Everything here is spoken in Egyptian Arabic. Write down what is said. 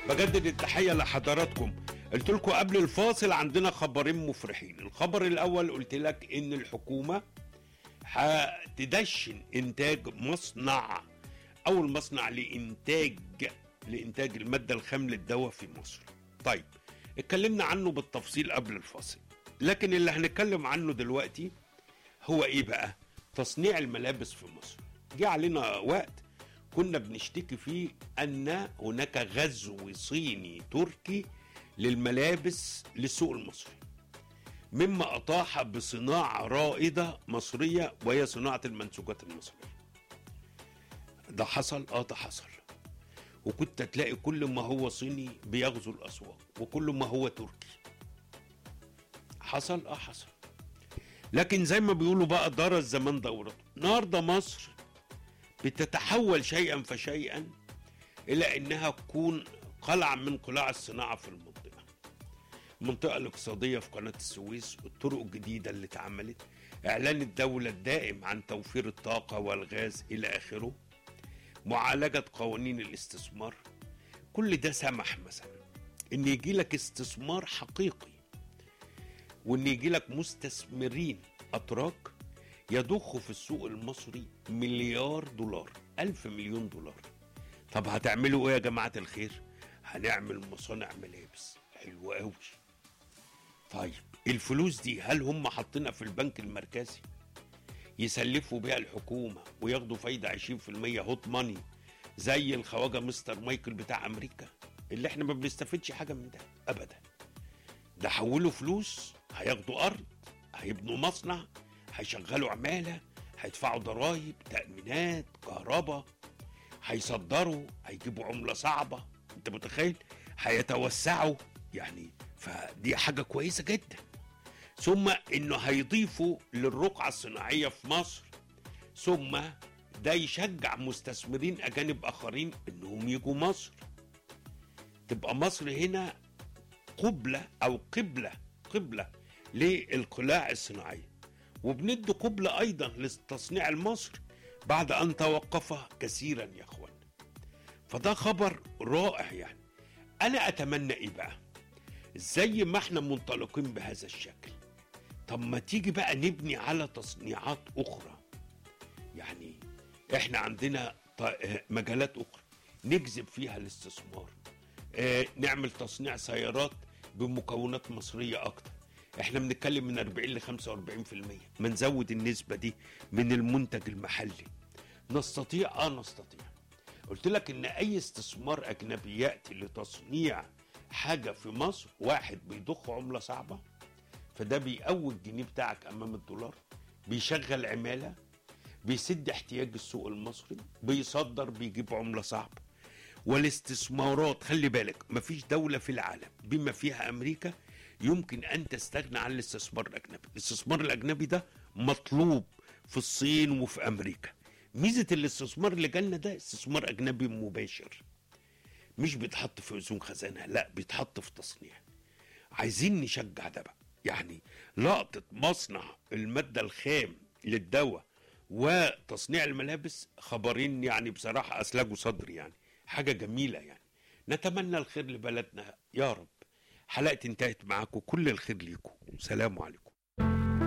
بجدد التحية لحضراتكم قلت لكم قبل الفاصل عندنا خبرين مفرحين الخبر الأول قلت لك إن الحكومة هتدشن إنتاج مصنع أول مصنع لإنتاج لإنتاج المادة الخام للدواء في مصر طيب اتكلمنا عنه بالتفصيل قبل الفاصل لكن اللي هنتكلم عنه دلوقتي هو إيه بقى تصنيع الملابس في مصر جه علينا وقت كنا بنشتكي فيه ان هناك غزو صيني تركي للملابس للسوق المصري مما اطاح بصناعه رائده مصريه وهي صناعه المنسوجات المصريه ده حصل اه ده حصل وكنت تلاقي كل ما هو صيني بيغزو الاسواق وكل ما هو تركي حصل اه حصل لكن زي ما بيقولوا بقى دار الزمان دورته النهارده مصر بتتحول شيئا فشيئا الى انها تكون قلعه من قلاع الصناعه في المنطقه. المنطقه الاقتصاديه في قناه السويس، الطرق الجديده اللي اتعملت، اعلان الدوله الدائم عن توفير الطاقه والغاز الى اخره. معالجه قوانين الاستثمار. كل ده سمح مثلا ان يجي لك استثمار حقيقي وان يجي لك مستثمرين اتراك يضخوا في السوق المصري مليار دولار ألف مليون دولار طب هتعملوا ايه يا جماعة الخير هنعمل مصانع ملابس حلوة قوي طيب الفلوس دي هل هم حاطينها في البنك المركزي يسلفوا بيها الحكومة وياخدوا فايدة 20% هوت ماني زي الخواجة مستر مايكل بتاع أمريكا اللي احنا ما بنستفدش حاجة من ده أبدا ده حولوا فلوس هياخدوا أرض هيبنوا مصنع هيشغلوا عمالة هيدفعوا ضرائب تأمينات كهرباء هيصدروا هيجيبوا عملة صعبة انت متخيل هيتوسعوا يعني فدي حاجة كويسة جدا ثم انه هيضيفوا للرقعة الصناعية في مصر ثم ده يشجع مستثمرين اجانب اخرين انهم يجوا مصر تبقى مصر هنا قبلة او قبلة قبلة للقلاع الصناعيه وبندي قبلة أيضا للتصنيع المصري بعد أن توقف كثيرا يا أخوان فده خبر رائع يعني أنا أتمنى إيه بقى زي ما احنا منطلقين بهذا الشكل طب ما تيجي بقى نبني على تصنيعات أخرى يعني احنا عندنا مجالات أخرى نجذب فيها الاستثمار اه نعمل تصنيع سيارات بمكونات مصرية أكتر احنا بنتكلم من 40 ل 45% ما نزود النسبه دي من المنتج المحلي نستطيع اه نستطيع قلت لك ان اي استثمار اجنبي ياتي لتصنيع حاجه في مصر واحد بيضخ عمله صعبه فده بيقوي الجنيه بتاعك امام الدولار بيشغل عماله بيسد احتياج السوق المصري بيصدر بيجيب عمله صعبه والاستثمارات خلي بالك مفيش دوله في العالم بما فيها امريكا يمكن ان تستغنى عن الاستثمار الاجنبي الاستثمار الاجنبي ده مطلوب في الصين وفي امريكا ميزه الاستثمار اللي جالنا ده استثمار اجنبي مباشر مش بيتحط في اذون خزانه لا بيتحط في تصنيع عايزين نشجع ده بقى يعني لقطه مصنع الماده الخام للدواء وتصنيع الملابس خبرين يعني بصراحه اسلجوا صدري يعني حاجه جميله يعني نتمنى الخير لبلدنا يا رب حلقتي انتهت معاكم كل الخير ليكم سلام عليكم